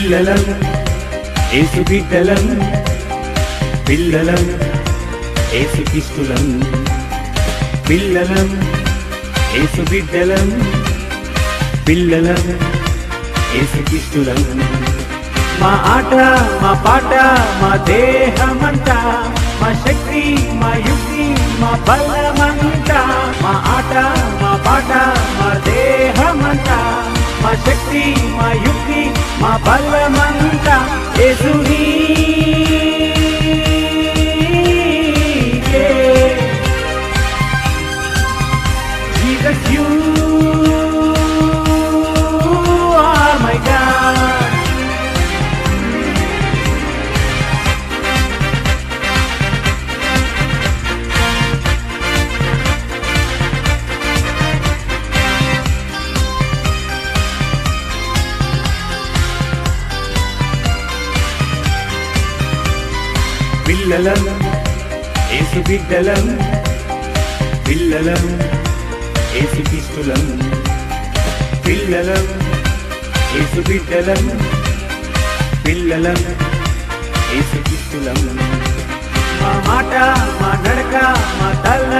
పిల్లలం ఏసు బిడ్డలం పిల్లలం ఏసు కిష్టులం పిల్లలం ఏసు బిడ్డలం పిల్లలం ఏసు కిష్టులం మా ఆట మా పాట మా దేహమంతా మా శక్తి మా యుక్తి మా బలమంతా మా ఆట మా పాట మా దేహమంతా మా శక్తి మా యుక్తి మా బలమంతా యేసుని Jesus, you are my God. పిల్లలం ఏసు బిడ్డలం పిల్లలం ఏసు కిష్టులం పిల్లలం ఏసు బిడ్డలం పిల్లలం ఏసు కిష్టులం మా మాట మా నడక మా తల్ల